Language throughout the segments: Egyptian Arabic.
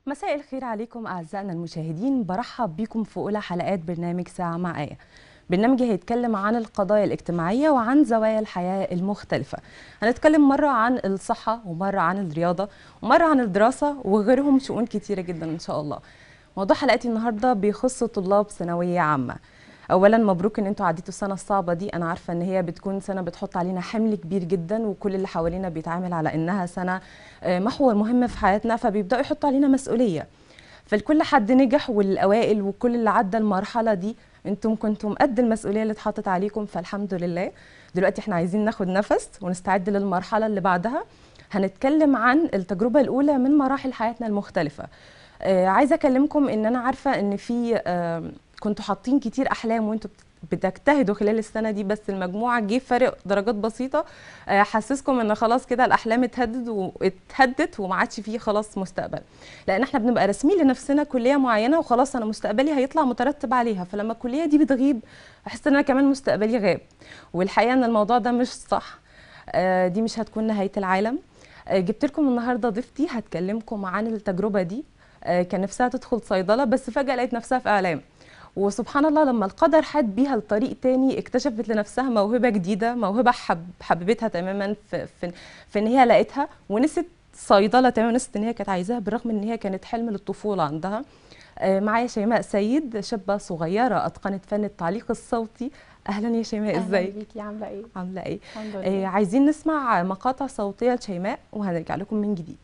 مساء الخير عليكم أعزائنا المشاهدين برحب بكم في أولى حلقات برنامج ساعة مع آية برنامج هيتكلم عن القضايا الاجتماعية وعن زوايا الحياة المختلفة هنتكلم مرة عن الصحة ومرة عن الرياضة ومرة عن الدراسة وغيرهم شؤون كتيرة جدا إن شاء الله موضوع حلقتي النهاردة بيخص طلاب ثانوية عامة اولا مبروك ان انتوا عديتوا السنه الصعبه دي انا عارفه ان هي بتكون سنه بتحط علينا حمل كبير جدا وكل اللي حوالينا بيتعامل على انها سنه آه، محور مهم في حياتنا فبيبداوا يحطوا علينا مسؤوليه فلكل حد نجح والاوائل وكل اللي عدى المرحله دي انتم كنتم قد المسؤوليه اللي اتحطت عليكم فالحمد لله دلوقتي احنا عايزين ناخد نفس ونستعد للمرحله اللي بعدها هنتكلم عن التجربه الاولى من مراحل حياتنا المختلفه آه، عايزه اكلمكم ان انا عارفه ان في آه، كنتوا حاطين كتير احلام وانتوا بت- بتجتهدوا خلال السنه دي بس المجموعه جه فرق درجات بسيطه آه، حسسكم ان خلاص كده الاحلام اتهدد واتهدت وما عادش فيه خلاص مستقبل لان احنا بنبقى راسمين لنفسنا كليه معينه وخلاص انا مستقبلي هيطلع مترتب عليها فلما الكليه دي بتغيب احس ان انا كمان مستقبلي غاب والحقيقه ان الموضوع ده مش صح آه، دي مش هتكون نهايه العالم آه، جبت لكم النهارده ضيفتي هتكلمكم عن التجربه دي آه، كان نفسها تدخل صيدله بس فجاه لقيت نفسها في اعلام وسبحان الله لما القدر حد بيها لطريق تاني اكتشفت لنفسها موهبه جديده موهبه حب حببتها تماما في في, في ان هي لقيتها ونست صيدله تماما نست ان هي كانت عايزاها بالرغم ان هي كانت حلم للطفوله عندها آه، معايا شيماء سيد شابه صغيره اتقنت فن التعليق الصوتي اهلا يا شيماء أهلاً ازيك بيكي عامله ايه عامله ايه الحمد آه، لله عايزين نسمع مقاطع صوتيه لشيماء وهنرجع لكم من جديد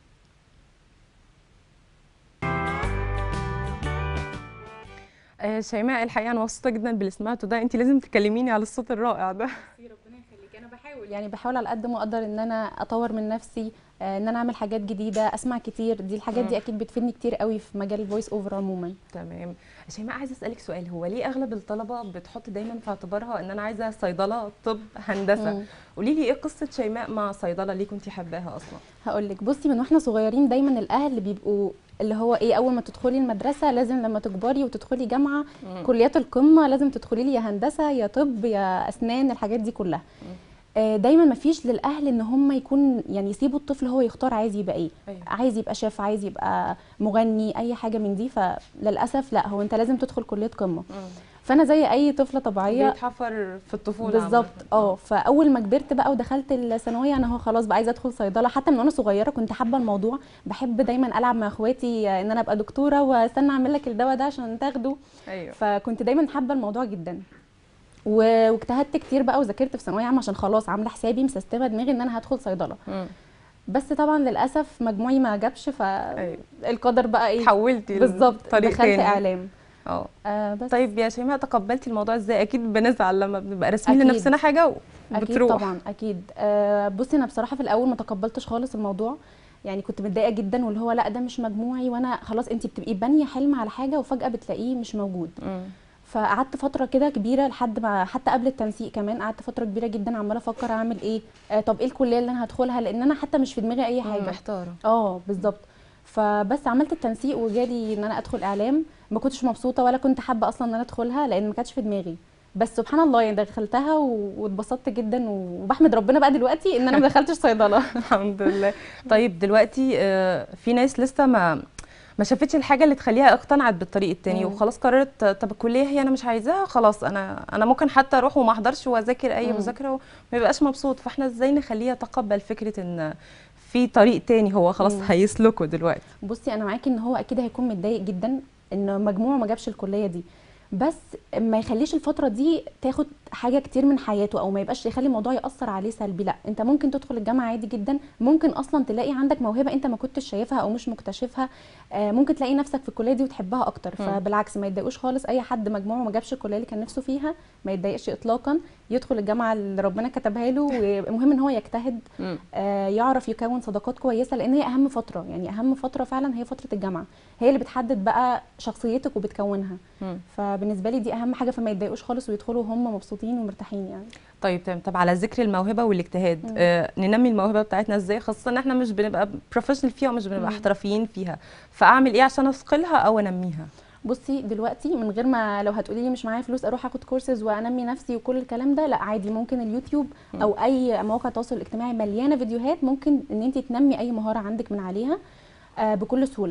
آه، شيماء الحقيقه انا مبسوطه جدا باللي سمعته ده انت لازم تكلميني على الصوت الرائع ده ربنا يخليك انا بحاول يعني بحاول على قد ما اقدر ان انا اطور من نفسي آه، ان انا اعمل حاجات جديده اسمع كتير دي الحاجات مم. دي اكيد بتفيدني كتير قوي في مجال الفويس اوفر عموما تمام شيماء عايزه اسالك سؤال هو ليه اغلب الطلبه بتحط دايما في اعتبارها ان انا عايزه صيدله طب هندسه مم. قولي لي ايه قصه شيماء مع صيدله ليه كنتي حباها اصلا هقول لك بصي من واحنا صغيرين دايما الاهل بيبقوا اللي هو ايه اول ما تدخلي المدرسه لازم لما تكبري وتدخلي جامعه مم. كليات القمه لازم تدخلي لي يا هندسه يا طب يا اسنان الحاجات دي كلها آه، دايما ما فيش للاهل ان هم يكون يعني يسيبوا الطفل هو يختار عايز يبقى ايه أيوة. عايز يبقى شيف عايز يبقى مغني اي حاجه من دي فللاسف لا هو انت لازم تدخل كليه قمه فانا زي اي طفله طبيعيه بيتحفر في الطفوله بالظبط عامة. اه فاول ما كبرت بقى ودخلت الثانويه انا هو خلاص بقى عايزه ادخل صيدله حتى من وانا صغيره كنت حابه الموضوع بحب دايما العب مع اخواتي آه، ان انا ابقى دكتوره واستنى اعمل لك الدواء ده عشان تاخده ايوه فكنت دايما حابه الموضوع جدا و- واجتهدت كتير بقى وذاكرت في ثانويه عامه عشان خلاص عامله حسابي مسستمه دماغي ان انا هدخل صيدله مم. بس طبعا للاسف مجموعي ما جابش أيوة. فالقدر بقى ايه حولتي بالظبط طريق دخلت تاني. اعلام اه آه بس طيب يا شيماء تقبلتي الموضوع ازاي اكيد بنزعل لما بنبقى راسمين أكيد. لنفسنا حاجه اكيد وبتروح طبعا اكيد آه بصي انا بصراحه في الاول ما تقبلتش خالص الموضوع يعني كنت متضايقه جدا واللي هو لا ده مش مجموعي وانا خلاص انت بتبقي بانيه حلم على حاجه وفجاه بتلاقيه مش موجود مم. فقعدت فتره كده كبيره لحد ما حتى قبل التنسيق كمان قعدت فتره كبيره جدا عماله افكر اعمل ايه آه طب ايه الكليه اللي انا هدخلها لان انا حتى مش في دماغي اي حاجه محتاره اه بالظبط فبس عملت التنسيق وجالي ان انا ادخل اعلام ما كنتش مبسوطه ولا كنت حابه اصلا ان انا ادخلها لان ما كانتش في دماغي بس سبحان الله يعني دخلتها و- واتبسطت جدا وبحمد ربنا بقى دلوقتي ان انا ما دخلتش صيدله الحمد لله طيب دلوقتي آه، في ناس لسه ما ما شافتش الحاجه اللي تخليها اقتنعت بالطريق التاني مم. وخلاص قررت آه، طب الكليه هي انا مش عايزاها خلاص انا انا ممكن حتى اروح وما احضرش واذاكر اي مم. مذاكره وما يبقاش مبسوط فاحنا ازاي نخليه يتقبل فكره ان في طريق تاني هو خلاص مم. هيسلكه دلوقتي بصي انا معاكي ان هو اكيد هيكون متضايق جدا ان مجموعه ما جابش الكليه دي بس ما يخليش الفتره دي تاخد حاجه كتير من حياته او ما يبقاش يخلي الموضوع ياثر عليه سلبي لا انت ممكن تدخل الجامعه عادي جدا ممكن اصلا تلاقي عندك موهبه انت ما كنتش شايفها او مش مكتشفها آه، ممكن تلاقي نفسك في الكليه دي وتحبها اكتر مم. فبالعكس ما يتضايقوش خالص اي حد مجموعه ما جابش الكليه اللي كان نفسه فيها ما يتضايقش اطلاقا يدخل الجامعه اللي ربنا كتبها له والمهم ان هو يجتهد آه، يعرف يكون صداقات كويسه لان هي اهم فتره يعني اهم فتره فعلا هي فتره الجامعه هي اللي بتحدد بقى شخصيتك وبتكونها مم. فبالنسبه لي دي اهم حاجه فما يتضايقوش خالص ويدخلوا هم مبسوطين ومرتاحين يعني طيب تمام طب على ذكر الموهبه والاجتهاد مم. آه ننمي الموهبه بتاعتنا ازاي خاصه ان احنا مش بنبقى بروفيشنال فيها ومش بنبقى مم. احترافيين فيها فاعمل ايه عشان اثقلها او انميها بصي دلوقتي من غير ما لو هتقولي لي مش معايا فلوس اروح اخد كورسز وانمي نفسي وكل الكلام ده لا عادي ممكن اليوتيوب مم. او اي مواقع التواصل الاجتماعي مليانه فيديوهات ممكن ان انت تنمي اي مهاره عندك من عليها آه، بكل سهوله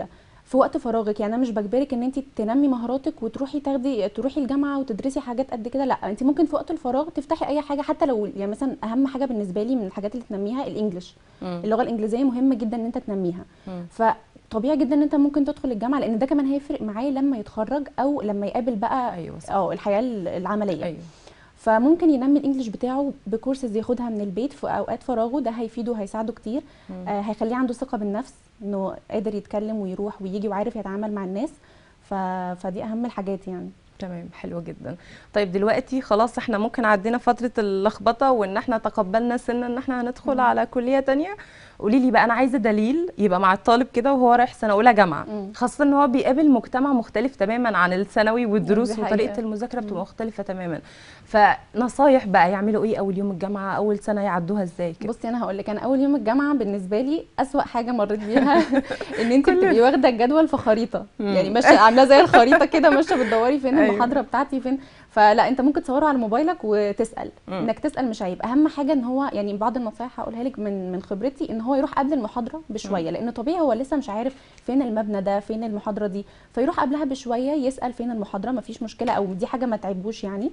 في وقت فراغك يعني انا مش بجبرك ان انت تنمي مهاراتك وتروحي تاخدي تروحي الجامعه وتدرسي حاجات قد كده لا انت ممكن في وقت الفراغ تفتحي اي حاجه حتى لو يعني مثلا اهم حاجه بالنسبه لي من الحاجات اللي تنميها الانجليش مم. اللغه الانجليزيه مهمه جدا ان انت تنميها مم. فطبيعي جدا ان انت ممكن تدخل الجامعه لان ده كمان هيفرق معاه لما يتخرج او لما يقابل بقى ايوه صح اه الحياه العمليه ايوه فممكن ينمي الانجليش بتاعه بكورسز ياخدها من البيت في اوقات فراغه ده هيفيده وهيساعده كتير مم. آه هيخليه عنده ثقه بالنفس انه قادر يتكلم ويروح ويجي وعارف يتعامل مع الناس ف... فدي اهم الحاجات يعني تمام حلو جدا طيب دلوقتي خلاص احنا ممكن عدينا فترة اللخبطة وان احنا تقبلنا سنة ان احنا هندخل مم. على كلية تانية قولي لي بقى انا عايزة دليل يبقى مع الطالب كده وهو رايح سنة اولى جامعة مم. خاصة ان هو بيقابل مجتمع مختلف تماما عن الثانوي والدروس دي وطريقة حقيقة. المذاكرة بتبقى مم. مختلفة تماما فنصايح بقى يعملوا ايه اول يوم الجامعة اول سنة يعدوها ازاي كده بصي انا هقول لك انا اول يوم الجامعه بالنسبه لي اسوا حاجه مريت بيها ان انت كلنا. بتبقي واخده الجدول في خريطه مم. يعني ماشيه عاملاه زي الخريطه كده ماشيه بتدوري فين أيوة. المحاضره بتاعتي فين فلا انت ممكن تصوره على موبايلك وتسال مم. انك تسال مش عيب اهم حاجه ان هو يعني بعض النصايح هقولها لك من من خبرتي ان هو يروح قبل المحاضره بشويه لان طبيعي هو لسه مش عارف فين المبنى ده فين المحاضره دي فيروح قبلها بشويه يسال فين المحاضره مفيش مشكله او دي حاجه ما تعبوش يعني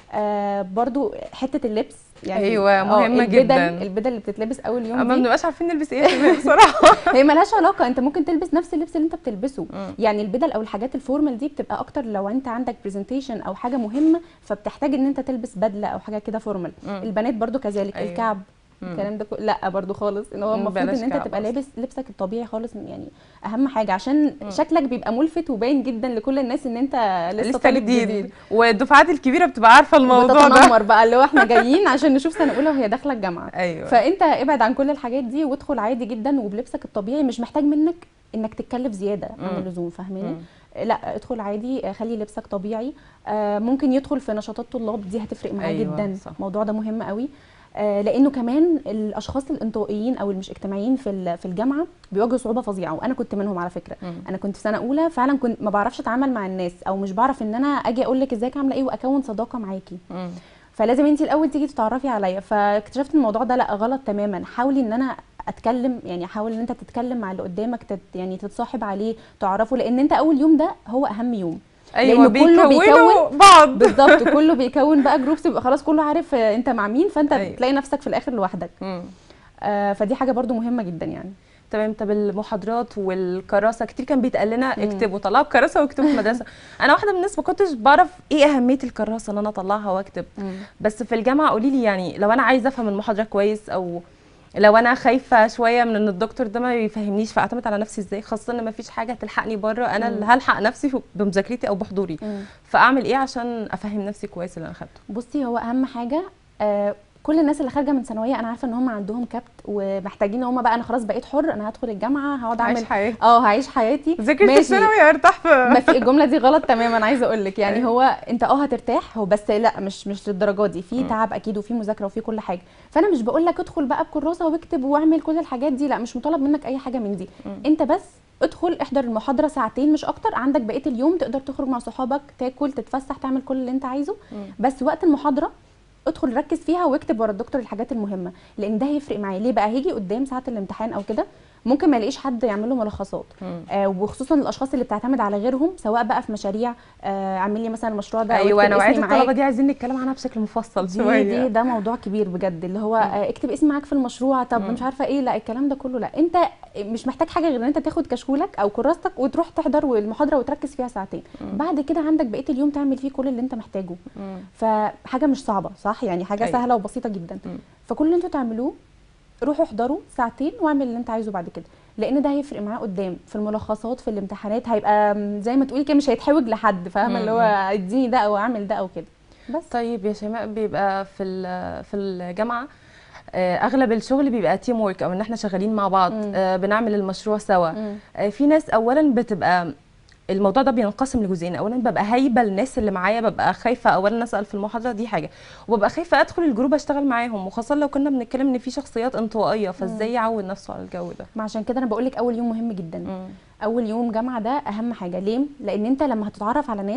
آه برضو حته اللبس يعني أيوة، آه، مهمة البدل جداً. البدل اللي بتتلبس اول يوم اما دي بنبقاش عارفين نلبس ايه يا شباب بصراحة هي ملهاش علاقه انت ممكن تلبس نفس اللبس اللي انت بتلبسه مم. يعني البدل او الحاجات الفورمال دي بتبقى اكتر لو انت عندك برزنتيشن او حاجه مهمه فبتحتاج ان انت تلبس بدله او حاجه كده فورمال مم. البنات برضو كذلك أيوة. أيوة. الكعب مم. الكلام ده كله لا برضو خالص ان هو مم، المفروض بلاش ان انت كعب تبقى أصلاً. لابس لبسك الطبيعي خالص يعني اهم حاجه عشان مم. شكلك بيبقى ملفت وباين جدا لكل الناس ان انت لسه, لسه طالب جديد جديد والدفعات الكبيرة بتبقى عارفة الموضوع ده بتتنمر بقى اللي هو احنا جايين عشان نشوف سنه اولى وهي داخله الجامعه ايوه فانت ابعد عن كل الحاجات دي وادخل عادي جدا وبلبسك الطبيعي مش محتاج منك انك تتكلف زياده عن مم. اللزوم فاهماني مم. لا ادخل عادي آه، خلي لبسك طبيعي آه، ممكن يدخل في نشاطات طلاب دي هتفرق معاه أيوة، جدا صح. الموضوع ده مهم قوي آه، لانه كمان الاشخاص الانطوائيين او المش اجتماعيين في ال- في الجامعه بيواجهوا صعوبه فظيعه وانا كنت منهم على فكره مم. انا كنت في سنه اولى فعلا كنت ما بعرفش اتعامل مع الناس او مش بعرف ان انا اجي اقول لك ازيك عامله ايه واكون صداقه معاكي مم. فلازم انت الاول تيجي تتعرفي عليا فاكتشفت ان الموضوع ده لا غلط تماما حاولي ان انا اتكلم يعني حاول ان انت تتكلم مع اللي قدامك تت يعني تتصاحب عليه تعرفه لان انت اول يوم ده هو اهم يوم ايوه لأن كله بيكونوا بعض بالظبط كله بيكون بقى جروبس يبقى خلاص كله عارف آه، انت مع مين فانت أيوة. بتلاقي نفسك في الاخر لوحدك مم. آه فدي حاجه برضو مهمه جدا يعني تمام طب المحاضرات والكراسه كتير كان بيتقال لنا مم. اكتبوا طلعوا الكراسه واكتبوا في المدرسه انا واحده من الناس ما كنتش بعرف ايه اهميه الكراسه ان انا اطلعها واكتب بس في الجامعه قولي لي يعني لو انا عايزه افهم المحاضره كويس او لو انا خايفه شويه من ان الدكتور ده ما يفهمنيش فاعتمد على نفسي ازاي خاصه ان ما فيش حاجه تلحقني بره انا مم. اللي هلحق نفسي في- بمذاكرتي او بحضوري مم. فاعمل ايه عشان افهم نفسي كويس اللي انا خدته بصي هو اهم حاجه آه كل الناس اللي خارجه من ثانويه انا عارفه ان هم عندهم كبت ومحتاجين ان هم بقى انا خلاص بقيت حر انا هدخل الجامعه هقعد عايش اعمل حياتي اه هعيش حياتي ذاكرت ماشي. الثانوي ارتاح ما في في الجمله دي غلط تماما عايزه اقول لك يعني أيوة. هو انت اه هترتاح هو بس لا مش مش للدرجه دي في مم. تعب اكيد وفي مذاكره وفي كل حاجه فانا مش بقول لك ادخل بقى بكراسه واكتب واعمل كل الحاجات دي لا مش مطالب منك اي حاجه من دي مم. انت بس ادخل احضر المحاضره ساعتين مش اكتر عندك بقيه اليوم تقدر تخرج مع صحابك تاكل تتفسح تعمل كل اللي انت عايزه مم. بس وقت المحاضره ادخل ركز فيها واكتب ورا الدكتور الحاجات المهمه لان ده هيفرق معايا ليه بقى هيجي قدام ساعه الامتحان او كده ممكن ما يلاقيش حد يعمل له ملخصات مم. آه وخصوصا الاشخاص اللي بتعتمد على غيرهم سواء بقى في مشاريع آه اعمل لي مثلا المشروع ده أو ايوه اكتب نوعيه اسمي الطلبه معاك. دي عايزين نتكلم عنها بشكل مفصل دي شويه دي ده موضوع كبير بجد اللي هو آه اكتب اسمي معاك في المشروع طب مم. مش عارفه ايه لا الكلام ده كله لا انت مش محتاج حاجه غير ان انت تاخد كشكولك او كراستك وتروح تحضر المحاضره وتركز فيها ساعتين مم. بعد كده عندك بقيه اليوم تعمل فيه كل اللي انت محتاجه مم. فحاجه مش صعبه صح يعني حاجه أيوة. سهله وبسيطه جدا مم. فكل اللي انتوا تعملوه روحوا احضروا ساعتين واعمل اللي انت عايزه بعد كده لان ده هيفرق معاه قدام في الملخصات في الامتحانات هيبقى م- زي ما تقولي كده مش هيتحوج لحد فاهمه اللي هو مم. اديني ده او اعمل ده او كده بس طيب يا شيماء بيبقى في ال- في الجامعه آه، اغلب الشغل بيبقى تيم ورك او ان احنا شغالين مع بعض مم. آه، بنعمل المشروع سوا مم. آه، في ناس اولا بتبقى الموضوع ده بينقسم لجزئين اولا ببقى هايبه الناس اللي معايا ببقى خايفه اولا اسال في المحاضره دي حاجه وببقى خايفه ادخل الجروب اشتغل معاهم وخاصه لو كنا بنتكلم ان في شخصيات انطوائيه فازاي يعود نفسه على الجو ده ما عشان كده انا بقول لك اول يوم مهم جدا مم. اول يوم جامعه ده اهم حاجه ليه لان انت لما هتتعرف على ناس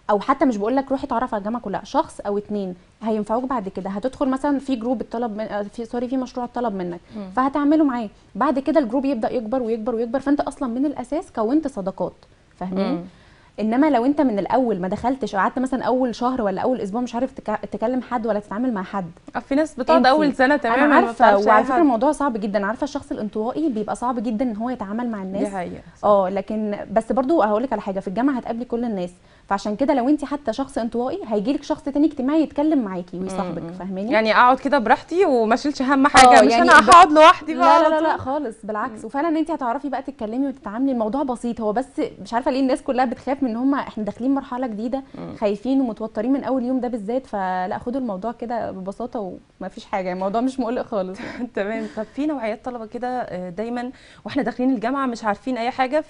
او حتى مش بقول لك روح اتعرف على الجامعه كلها شخص او اتنين هينفعوك بعد كده هتدخل مثلا في جروب الطلب من آه، في سوري في مشروع الطلب منك مم. فهتعمله معاه بعد كده الجروب يبدا يكبر ويكبر ويكبر فانت اصلا من الاساس كونت صداقات فاهمين مم. انما لو انت من الاول ما دخلتش او قعدت مثلا اول شهر ولا اول اسبوع مش عارف تك- تكلم حد ولا تتعامل مع حد آه، في ناس بتقعد انتي. اول سنه تماما انا ما عارفه بتعرفش أي وعلى فكره حد. الموضوع صعب جدا عارفه الشخص الانطوائي بيبقى صعب جدا ان هو يتعامل مع دي الناس حقيقه اه لكن بس برضو هقول لك على حاجه في الجامعه هتقابلي كل الناس فعشان كده لو انت حتى شخص انطوائي هيجي لك شخص تاني اجتماعي يتكلم معاكي ويصاحبك مم. فاهماني يعني اقعد كده براحتي وما اشيلش هم حاجه اه، مش يعني انا ب- هقعد لوحدي بقى لا على لا لا, لا طول. خالص بالعكس وفعلا انت هتعرفي بقى تتكلمي وتتعاملي الموضوع بسيط هو بس مش عارفه ليه الناس كلها بتخاف من ان هم احنا داخلين مرحله جديده مم. خايفين ومتوترين من اول يوم ده بالذات فلا خدوا الموضوع كده ببساطه وما فيش حاجه الموضوع مش مقلق خالص تمام طب في نوعيات طلبه كده آه، دايما واحنا داخلين الجامعه مش عارفين اي حاجه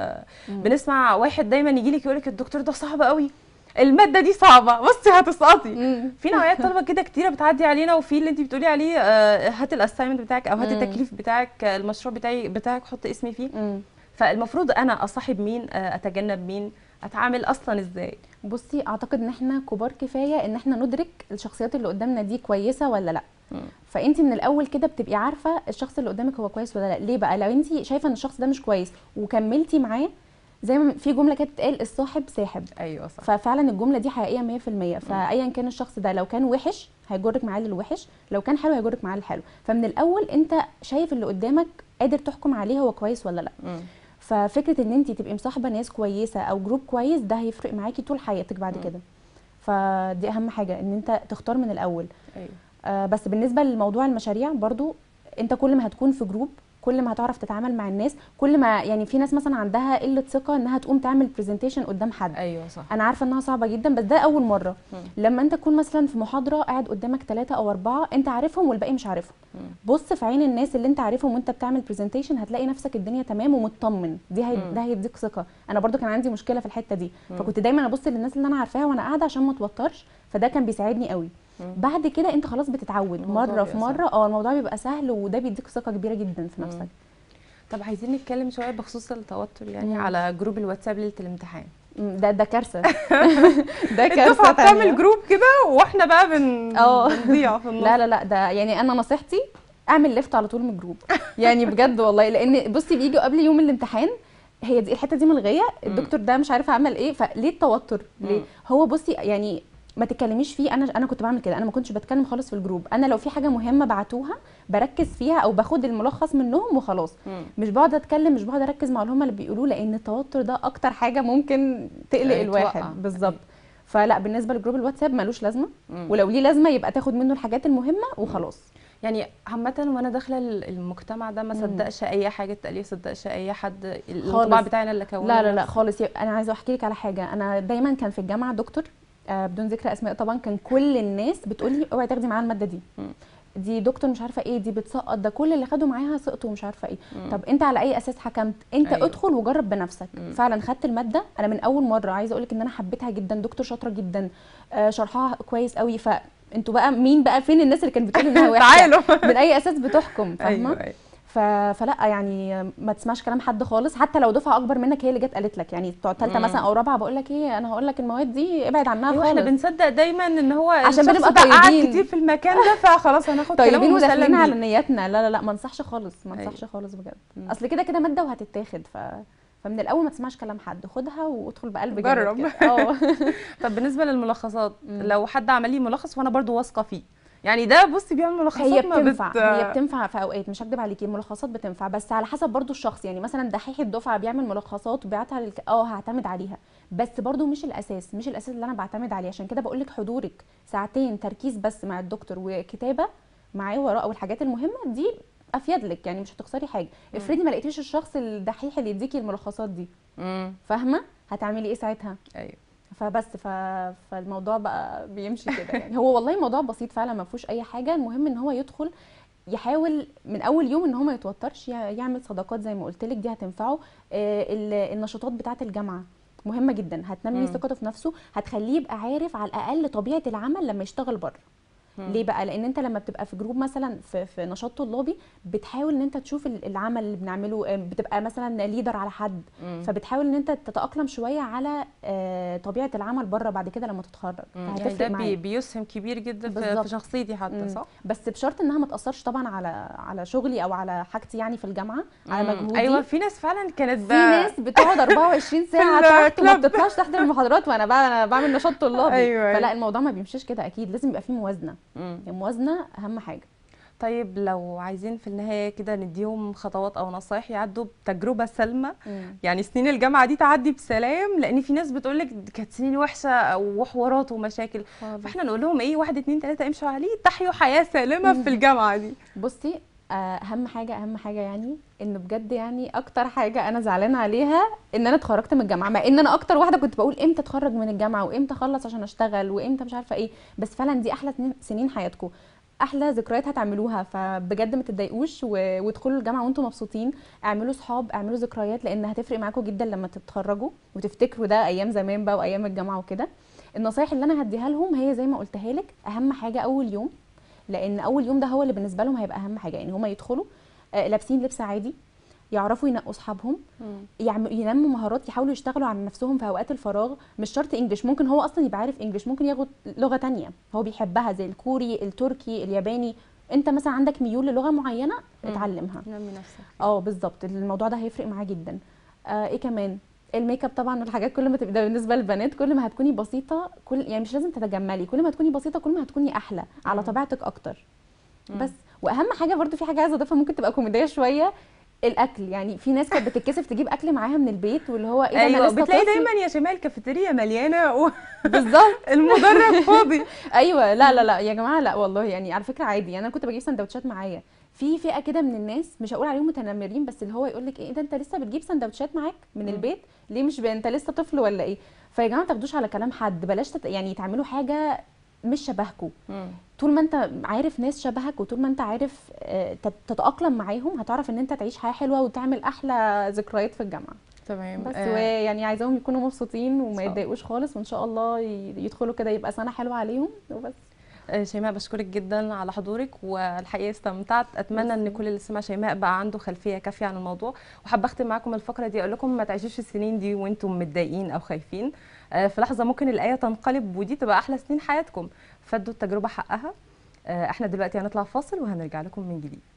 فبنسمع واحد دايما يجي لك يقول لك الدكتور ده صعب قوي الماده دي صعبه بصي هتسقطي مم. في نوعيات طلبه كده كتيره بتعدي علينا وفي اللي انت بتقولي عليه آه، هات الاساينمنت بتاعك او هات مم. التكليف بتاعك آه، المشروع بتاعي بتاعك حط اسمي فيه مم. فالمفروض انا اصاحب مين آه، اتجنب مين اتعامل اصلا ازاي بصي اعتقد ان احنا كبار كفايه ان احنا ندرك الشخصيات اللي قدامنا دي كويسه ولا لا مم. فانت من الاول كده بتبقي عارفه الشخص اللي قدامك هو كويس ولا لا ليه بقى لو انت شايفه ان الشخص ده مش كويس وكملتي معاه زي ما في جمله كده بتتقال الصاحب ساحب ايوه صح ففعلا الجمله دي حقيقيه 100% فايا كان الشخص ده لو كان وحش هيجرك معاه للوحش لو كان حلو هيجرك معاه للحلو فمن الاول انت شايف اللي قدامك قادر تحكم عليه هو كويس ولا لا مم. ففكره ان انت تبقي مصاحبه ناس كويسه او جروب كويس ده هيفرق معاكي طول حياتك بعد مم. كده فدي اهم حاجه ان انت تختار من الاول ايوه آه بس بالنسبه لموضوع المشاريع برضو انت كل ما هتكون في جروب كل ما هتعرف تتعامل مع الناس كل ما يعني في ناس مثلا عندها قله ثقه انها تقوم تعمل برزنتيشن قدام حد ايوه صح انا عارفه انها صعبه جدا بس ده اول مره مم. لما انت تكون مثلا في محاضره قاعد قدامك ثلاثة او اربعة انت عارفهم والباقي مش عارفهم مم. بص في عين الناس اللي انت عارفهم وانت بتعمل برزنتيشن هتلاقي نفسك الدنيا تمام ومطمن دي هي... مم. ده هيديك ثقه انا برضو كان عندي مشكله في الحته دي مم. فكنت دايما ابص للناس اللي انا عارفاها وانا قاعده عشان ما اتوترش فده كان بيساعدني قوي مم. بعد كده انت خلاص بتتعود الموضوع مره في بيبقى مره اه الموضوع بيبقى سهل وده بيديك ثقه كبيره جدا في مم. نفسك طب عايزين نتكلم شويه بخصوص التوتر يعني مم. على جروب الواتساب ليله الامتحان مم، ده ده كارثه ده كارثه الدفعه تانية. بتعمل جروب كده واحنا بقى بن اه. بنضيع في النص لا لا لا ده يعني انا نصيحتي اعمل ليفت على طول من الجروب يعني بجد والله لان بصي بيجوا قبل يوم الامتحان هي دي الحته دي ملغيه الدكتور ده مش عارف عمل ايه فليه التوتر ليه مم. هو بصي يعني ما تتكلميش فيه انا انا كنت بعمل كده انا ما كنتش بتكلم خالص في الجروب انا لو في حاجه مهمه بعتوها بركز فيها او باخد الملخص منهم وخلاص مم. مش بقعد اتكلم مش بقعد اركز مع اللي هم اللي بيقولوه لان التوتر ده اكتر حاجه ممكن تقلق يعني توقع. الواحد بالظبط فلا بالنسبه لجروب الواتساب ملوش لازمه مم. ولو ليه لازمه يبقى تاخد منه الحاجات المهمه وخلاص يعني عامة وانا داخلة المجتمع ده ما مم. صدقش اي حاجة اتقال لي صدقش اي حد الانطباع خالص. بتاعنا اللي كونه لا لا لا نفسه. خالص يب- انا عايزه احكي لك على حاجه انا دايما كان في الجامعه دكتور آه بدون ذكر اسماء طبعا كان كل الناس بتقول لي اوعي تاخدي معاها الماده دي مم. دي دكتور مش عارفه ايه دي بتسقط ده كل اللي خدوا معاها سقطوا ومش عارفه ايه مم. طب انت على اي اساس حكمت انت أيوة. أيوة. ادخل وجرب بنفسك مم. فعلا خدت الماده انا من اول مره عايزه اقول لك ان انا حبيتها جدا دكتور شاطره جدا آه شرحها كويس قوي فانتوا بقى مين بقى فين الناس اللي كانت بتقول انها وحشه تعالوا من اي اساس بتحكم فاهمه ايوه ايوه ف... فلا يعني ما تسمعش كلام حد خالص حتى لو دفعه اكبر منك هي اللي جت قالت لك يعني بتوع ثالثه مم. مثلا او رابعه بقول لك ايه انا هقول لك المواد دي ابعد عنها ايوه احنا خالص بنصدق دايما ان هو عشان الشخص بنبقى ده قعد طيبين. كتير في المكان ده فخلاص هناخد طيبين كلامه وداخلين مسلم على بيه. نياتنا لا لا لا ما انصحش خالص ما أيوة. انصحش خالص بجد مم. اصل كده كده ماده وهتتاخد ف فمن الاول ما تسمعش كلام حد خدها وادخل بقلب جامد جرب. كده. اه طب بالنسبة للملخصات مم. لو حد عمل لي ملخص وانا برضو واثقة فيه يعني ده بصي بيعمل ملخصات هي ما بتنفع بت... هي بتنفع في اوقات مش هكدب عليكي الملخصات بتنفع بس على حسب برضو الشخص يعني مثلا دحيح الدفعه بيعمل ملخصات وبيبعتها للك... اه هعتمد عليها بس برضو مش الاساس مش الاساس اللي انا بعتمد عليه عشان كده بقول لك حضورك ساعتين تركيز بس مع الدكتور وكتابه معاه وراء والحاجات المهمه دي افيد لك يعني مش هتخسري حاجه افرضي ما لقيتيش الشخص الدحيح اللي يديكي الملخصات دي مم. فاهمه هتعملي ايه ساعتها ايوه فبس ف... فالموضوع بقى بيمشي كده يعني هو والله الموضوع بسيط فعلا ما فيهوش اي حاجه المهم ان هو يدخل يحاول من اول يوم ان هو ما يتوترش يع- يعمل صداقات زي ما قلت لك دي هتنفعه آه، ال- النشاطات بتاعه الجامعه مهمه جدا هتنمي مم. ثقته في نفسه هتخليه يبقى عارف على الاقل طبيعه العمل لما يشتغل بره مم. ليه بقى لان انت لما بتبقى في جروب مثلا في, في نشاط طلابي بتحاول ان انت تشوف ال- العمل اللي بنعمله آه، بتبقى مثلا ليدر على حد مم. فبتحاول ان انت تتاقلم شويه على آه، طبيعه العمل بره بعد كده لما تتخرج مم. يعني فهتفرق ده بي معاك بيسهم كبير جدا في, بالظبط. في شخصيتي حتى مم. صح؟ بس بشرط انها ما تاثرش طبعا على على شغلي او على حاجتي يعني في الجامعه على مم. مجهودي ايوه في ناس فعلا كانت في ب- ناس بتقعد 24 ساعه في تحت وما الكلاب. بتطلعش تحت المحاضرات وانا بقى انا بعمل نشاط طلابي أيوة، أيوة. فلا الموضوع ما بيمشيش كده اكيد لازم يبقى فيه موازنه مم. الموازنه اهم حاجه طيب لو عايزين في النهايه كده نديهم خطوات او نصايح يعدوا بتجربه سلمى يعني سنين الجامعه دي تعدي بسلام لان في ناس بتقول لك كانت سنين وحشه وحوارات ومشاكل فاحنا نقول لهم ايه واحد اتنين تلاته امشوا عليه تحيوا حياه سالمه في الجامعه دي بصي آه، اهم حاجه اهم حاجه يعني ان بجد يعني اكتر حاجه انا زعلانه عليها ان انا اتخرجت من الجامعه مع ان انا اكتر واحده كنت بقول امتى اتخرج من الجامعه وامتى اخلص عشان اشتغل وامتى مش عارفه ايه بس فعلا دي احلى سنين- سنين حياتكم احلى ذكريات هتعملوها فبجد ما تتضايقوش و- وادخلوا الجامعه وانتم مبسوطين اعملوا صحاب اعملوا ذكريات لان هتفرق معاكم جدا لما تتخرجوا وتفتكروا ده ايام زمان بقى وايام الجامعه وكده النصايح اللي انا هديها لهم هي زي ما قلتها لك اهم حاجه اول يوم لان اول يوم ده هو اللي بالنسبه لهم هيبقى اهم حاجه يعني هما يدخلوا آه، لابسين لبس عادي يعرفوا ينقوا اصحابهم يعم- ينموا مهارات يحاولوا يشتغلوا على نفسهم في اوقات الفراغ مش شرط انجليش ممكن هو اصلا يبقى عارف انجليش ممكن ياخد لغه تانية هو بيحبها زي الكوري التركي الياباني انت مثلا عندك ميول للغه معينه مم. اتعلمها نمي نفسك اه بالظبط الموضوع ده هيفرق معاه جدا آه ايه كمان الميك اب طبعا والحاجات كل ما تبقى ده بالنسبه للبنات كل ما هتكوني بسيطه كل يعني مش لازم تتجملي كل ما تكوني بسيطه كل ما هتكوني احلى على مم. طبيعتك اكتر مم. بس واهم حاجه برضو في حاجه عايزه اضيفها ممكن تبقى كوميديه شويه الاكل يعني في ناس كانت بتتكسف تجيب اكل معاها من البيت واللي هو ايه ده ايوه انا لسه بتلاقي طفل. دايما يا شمال الكافيتيريا مليانه بالظبط والمدرج فاضي ايوه لا لا لا يا جماعه لا والله يعني على فكره عادي يعني انا كنت بجيب سندوتشات معايا في فئه كده من الناس مش هقول عليهم متنمرين بس اللي هو يقول لك ايه ده انت لسه بتجيب سندوتشات معاك من مم. البيت ليه مش ب... انت لسه طفل ولا ايه فيا جماعه ما تاخدوش على كلام حد بلاش تت... يعني تعملوا حاجه مش شبهكم طول ما انت عارف ناس شبهك وطول ما انت عارف آه، تت- تتاقلم معاهم هتعرف ان انت تعيش حياه حلوه وتعمل احلى ذكريات في الجامعه تمام بس آه، ويعني عايزاهم يكونوا مبسوطين وما صح. يتضايقوش خالص وان شاء الله ي- يدخلوا كده يبقى سنه حلوه عليهم وبس آه، شيماء بشكرك جدا على حضورك والحقيقه استمتعت اتمنى ان ميرسي. كل اللي سمع شيماء بقى عنده خلفيه كافيه عن الموضوع وحابه اختم معاكم الفقره دي اقول لكم ما تعيشوش السنين دي وانتم متضايقين او خايفين آه، في لحظه ممكن الايه تنقلب ودي تبقى احلى سنين حياتكم فادوا التجربه حقها آه، احنا دلوقتي هنطلع فاصل وهنرجع لكم من جديد